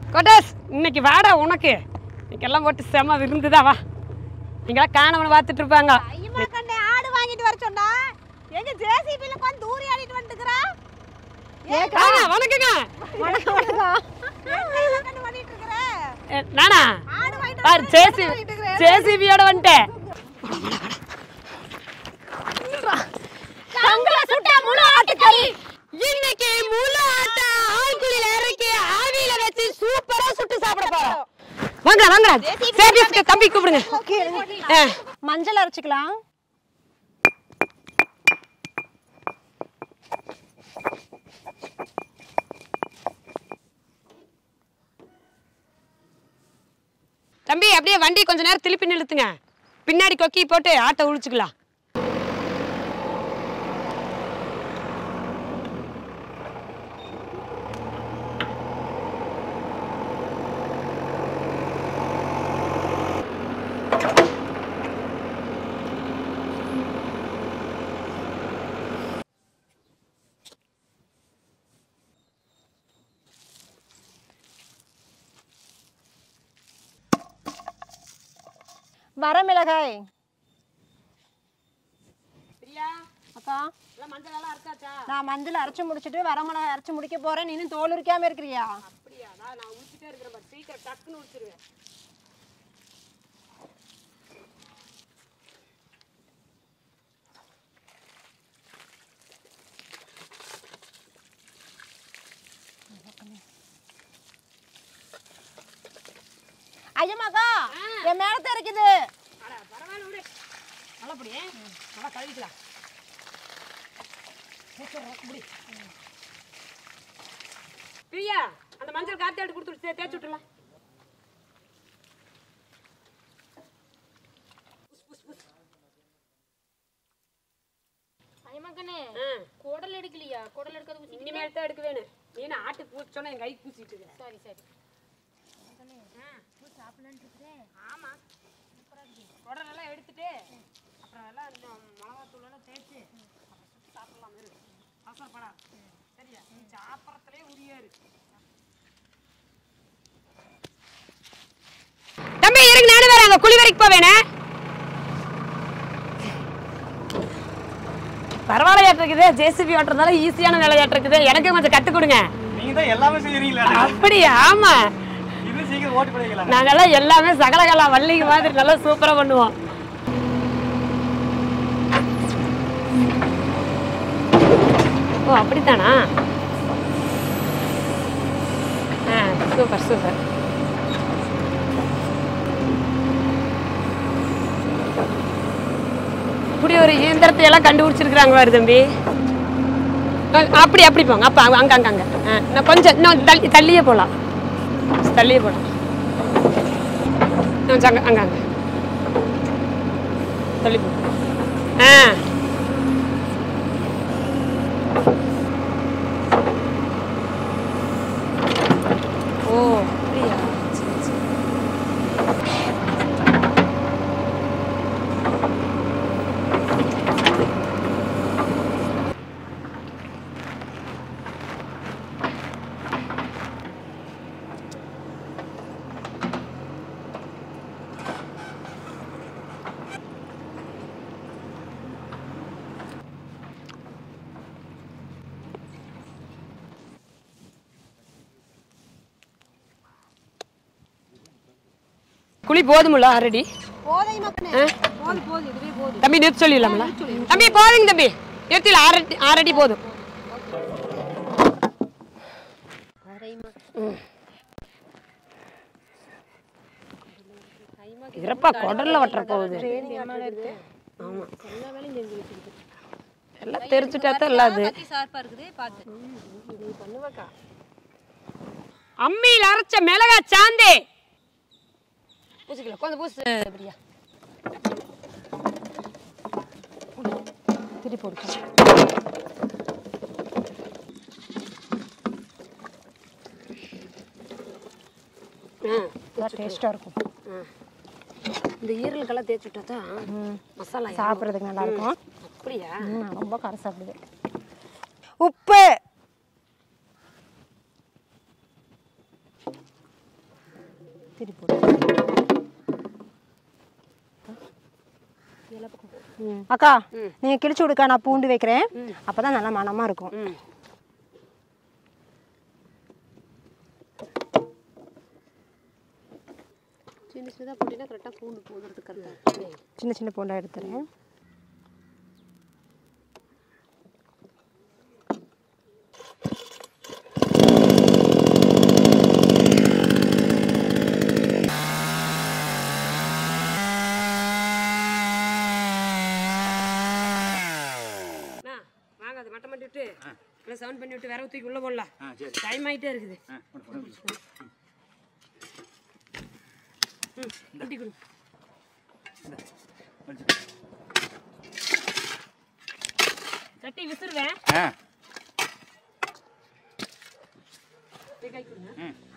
கொட்டாஸ் இன்னைக்கு வாடா உனக்கு இன்னைக்கெல்லாம் போட்டு செம விருந்துதா வா நீங்களாம் காணவனை பார்த்துட்டு இருப்பாங்க ஐயம்மா கண்ணே ஆடு வாங்கிட்டு வர சொன்னா எங்க ஜேசிபில கொஞ்சம் தூரி ஆடிட்டு வந்துக்கிறா வாங்க, வணக்கங்க வணக்கம் வணக்கம் கண்ணு பண்ணிட்டு இருக்கிற ஏ, நானா ஆடு வாங்கிட்டு பாரு வந்து ஜேசி என்ன பண்ணிட்டு இருக்கிற? ஜேசிபியோட வந்துட்டேன் சங்கல சுட்ட முழு ஆட்டுக்கறி இன்னைக்கு முழு ஆட்ட ஆழ்குழியில இறக்கி ஆவியில வச்சு சூப்பரா சுட்டு சாப்பிட போறோம் வாங்க வாங்க சரி தம்பி கூப்பிடுங்க ஆ, மஞ்சள் அரைச்சுக்கலாம் தம்பி அப்படியே வண்டி கொஞ்ச நேரம் திருப்பி நிறுத்துங்க பின்னாடி கொக்கி போட்டு ஆட்டை உழிச்சுக்கலாம் வரமிளகாய் அக்கா மஞ்சள் எல்லாம் அரைச்சாச்சா நான் மஞ்சள் அரைச்சு முடிச்சிட்டு வரமிளகாய் அரைச்சு முடிக்க போறேன் நீ இன்னும் தோல் உரிக்காம இருக்கிறியா அப்படியா நான் நான் உழிச்சிட்டே இருக்கிறேன் பாரு. சீக்கிரம் டக்குன்னு உழிச்சிருவேன் ஐயம்மாக்கா என் மேலத்தை இருக்குது அட பரவாயில்ல விடு நல்லபடியே நல்லா கழுவிக்கலாம் பிரியா அந்த மஞ்சள் காத்தி எடுத்து கொடுத்து தேய்ச்சி விட்டுலாம் ஐயமாக்கண்ணே குடல் எடுக்கலையா குடல் எடுக்கிறது இனிமேல் தான் எடுக்க வேணும் நீ என்ன ஆட்டு பூச்சோன்னா என் கை பூச்சிட்டு இருக்க சரி சரி ஆமா குடலெல்லாம் எடுத்துட்டு அப்புறம் எல்லாம் இந்த மிளகாத்தூளெல்லாம் தேய்ச்சி அப்புறம் சுட்டு சாப்பிடலாம் இரு அவசரப்படா சரியா நீ சாப்பிட்றதுலே உரியாரு தம்பி இருங்க நானும் வேற அங்க குழி வரைக்கும் போவேனே பரவாயில்லையாட்டு இருக்குது ஜேசிபி ஓட்டுறதால ஈஸியான வேலையாட்டு இருக்குது எனக்கு கொஞ்சம் கற்றுக் கொடுங்க நீங்க தான் எல்லாமே செய்யறீங்களா அப்படியா ஆமா இது சீக்கிரம் ஓட்டு போடுவீங்களா நாங்கெல்லாம் எல்லாமே சகலகலா வள்ளிங்க மாதிரி நல்லா சூப்பரா பண்ணுவோம் ஓ அப்படித்தானா ஆ சூப்பர் சூப்பர் இப்படி ஒரு இயந்திரத்தை எல்லாம் கண்டுபிடிச்சிருக்கிறாங்க பாரு தம்பி அ, அப்படி அப்படி போங்க அப்போ அங்க அங்க அங்க ஆ, இன்னும் கொஞ்சம் இன்னும் தள்ளி தள்ளியே போகலாம் தள்ளியே போகலாம் கொஞ்சம் அங்க அங்க அங்க தள்ளி போ ஆ ஓ அப்படியா சரி சரி குழி போதுமில்ல ஆல்ரெடி போதை மக்கனே போது போது இதுவே போதும் தம்பி நிறுத்தி சொல்லிடலாம்ல தம்பி போதுங்க தம்பி நிறுத்தில ஆறடி ஆறடி போதும் ம். இறப்பா குடல்ல வட்டுற போகுது ஆமா எல்லாம் தெரிச்சுட்டா தான் இல்லாது சார்பா இருக்குது பார்த்து அம்மியில் அரைச்ச மிளகா சாந்தே பூசிக்கல கொஞ்சம் பூசு பிரியா திருப்பி போடு ஆ டேஸ்டா இருக்கும் இந்த ஈரலுக்கெல்லாம் தேய்ச்சி விட்டா தான் மசாலா இறங்கும். சாப்பிட்றதுக்கு நல்லா இருக்கும் அப்படியா ம், நான் ரொம்ப கரை சாப்பிடுவேன் உப்பு திரி போடு அக்கா நீங்க கிழிச்சு விடுக்கா நான் பூண்டு வைக்கிறேன் அப்பதான் நல்லா மனமா இருக்கும் ம் சின்ன சின்னதாக போட்டிங்கன்னா கரெக்டாக பூண்டு போடுறது கரெக்டாக சின்ன சின்ன பூண்டா எடுத்துறேன் அண்ணா, வாங்க அது மட்டம் பண்ணி விட்டு இல்லை சவுண்ட் பண்ணி விட்டு விரவு தூக்கி உள்ள போடலாம் டைம் ஆயிட்டே இருக்குது ம் குட்டி கொடு சட்டி விசிறுவேன் ஆ போய் கை கொடுங்க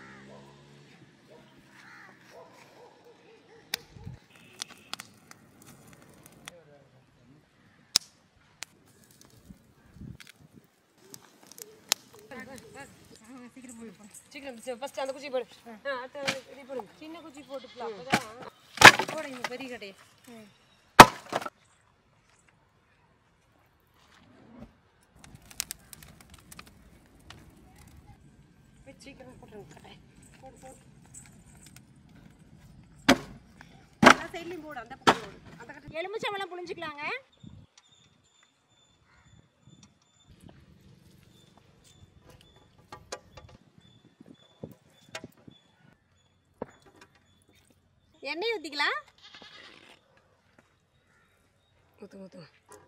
சீக்கிரம் ஃபர்ஸ்ட் அந்த குச்சி போடு ஆ அடுத்து அந்த இது போடுங்க சின்ன குச்சி போட்டுக்கலாம் அப்பதான் போட இந்த பெரிய கடையை போய் சீக்கிரம் போட்டுருங்க கடை போடு போடு எல்லா சைட்லையும் போடு அந்த பக்கம் போடு அந்த கட்டை எலுமிச்சம்பழம் புளிஞ்சுக்கலாங்க எண்ணெய் ஊற்றிக்கலாம் ஊற்று ஊற்று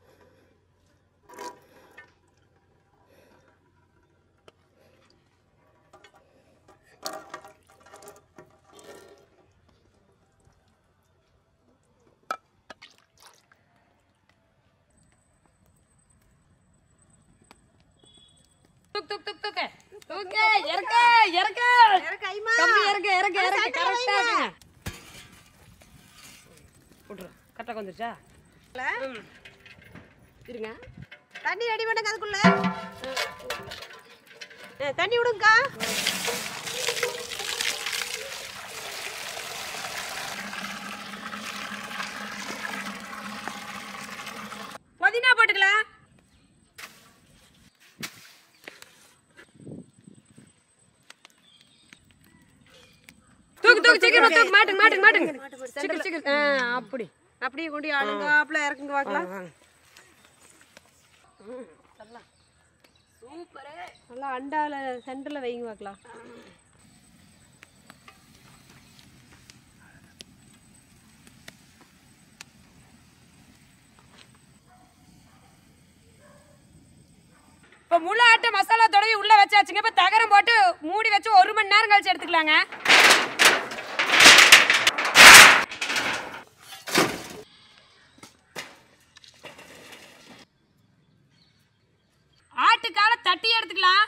தூக்கு தூக்கு தூக்கு தூக்கு தூக்கு இறக்க இறக்க கைமா கம்பி இறக்க இறக்க இறக்க கரெக்டா போட்டுரு கரெக்டாக வந்துருச்சா ம். இருங்க தண்ணி ரெடி பண்ணுங்க அதுக்குள்ள ஆ, தண்ணி விடுங்கக்கா புதினா போட்டுக்கலாம் தூக்கு தூக்கு சீக்கிரம் தூக்கு மாட்டுங்க மாட்டுங்க மாட்டுங்க சீக்கிரம் சீக்கிரம் ஆ அப்படி அப்படியே கொண்டு அழுங்காப்புல இறக்குங்க பார்க்கலாம் சூப்பரே நல்லா அண்டாவில் சென்டரில் வைங்க பார்க்கலாம் இப்போ முளை ஆட்டு மசாலா தடவி உள்ள வச்சாச்சுங்க இப்போ தகரம் போட்டு மூடி வச்சு ஒரு மணி நேரம் கழிச்சு எடுத்துக்கலாங்க ஆட்டுக்கால தட்டி எடுத்துக்கலாம்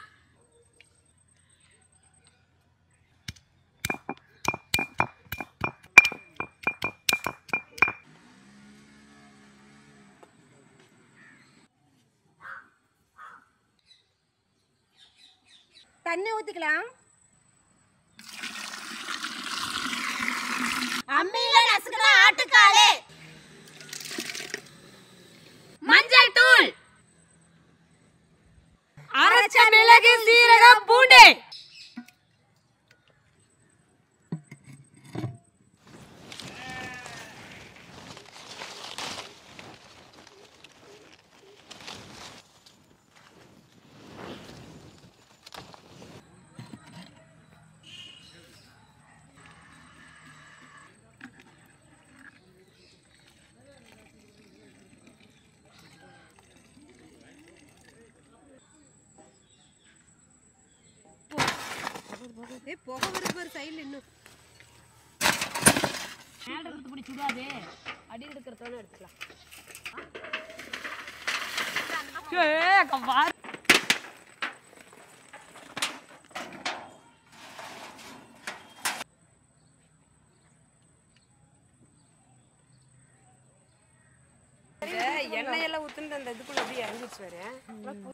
தண்ணி ஊற்றிக்கலாம் அம்மியில நசுக்கிற ஆட்டுக்காலே மஞ்சள் தூள் அரைச்ச மிளகு சீரகம் பூண்டு ஏ புகை வருது பாரு சைடில் இன்னும் மேல இருக்கிறது பிடி சுடாது அடி எடுக்கிறதோட எடுத்துக்கலாம் ஏ கவார் எண்ணெயெல்லாம் ஊத்துன்னு அந்த இதுக்குள்ள அப்படியே இறங்கிச்சு வேறு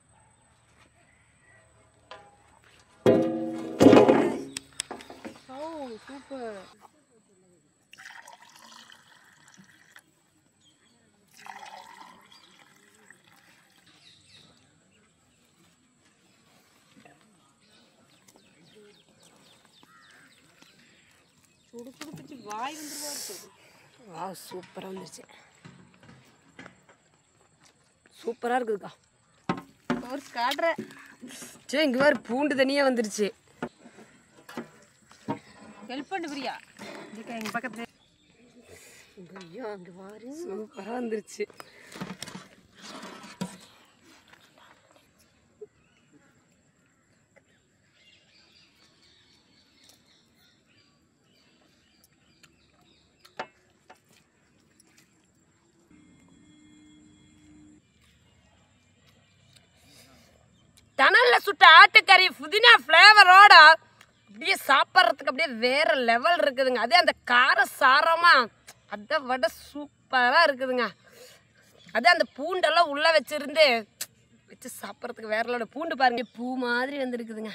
ஓ சூப்பர் சுடு சுடு பிச்சு வாய் வந்துருவா இருக்குது வா சூப்பராக வந்துருச்சு சூப்பராக இருக்குதுக்கா ஒரு காட்டுற சே இங்கே வேறு பூண்டு தனியாக வந்துருச்சு ஹெல்ப் பண்ணு பிரியா இதுக்கா எங்கள் பக்கத்துல ஐயோ அங்கே பாரு சூப்பராக வந்துருச்சு டனல்ல சுட்ட ஆட்டுக்கறி புதினா ஃப்ளேவரோட அப்படியே சாப்பிட்றதுக்கு அப்படியே வேற லெவல் இருக்குதுங்க அதே அந்த கார சாரமா அதை விட சூப்பராக இருக்குதுங்க அதே அந்த பூண்டெல்லாம் உள்ளே வச்சிருந்து வச்சு சாப்பிட்றதுக்கு வேற லெவல் பூண்டு பாருங்க பூ மாதிரி வந்துருக்குதுங்க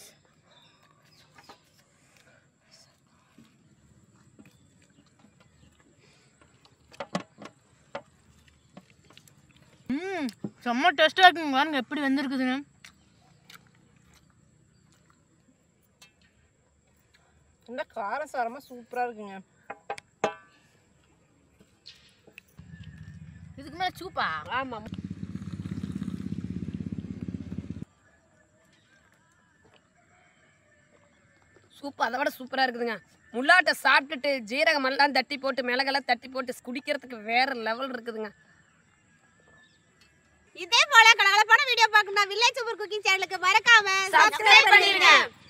ம் செம்ம டேஸ்ட்டாக இருக்குங்க பாருங்க எப்படி வந்திருக்குதுங்க இந்த கார சாரமாக சூப்பராக இருக்குங்க இதுக்கு மேலே சூப்பா ஆமாம் சூப்பர் அதை விட சூப்பராக இருக்குதுங்க முள்ளாட்டை சாப்பிட்டுட்டு ஜீரகம் எல்லாம் தட்டி போட்டு மிளகெல்லாம் தட்டி போட்டு குடிக்கிறதுக்கு வேற லெவல் இருக்குதுங்க இதே போல கலகலப்பான வீடியோ பார்க்கணும்னா வில்லேஜ் சூப்பர் குக்கிங் சேனலுக்கு மறக்காம Subscribe பண்ணிருங்க.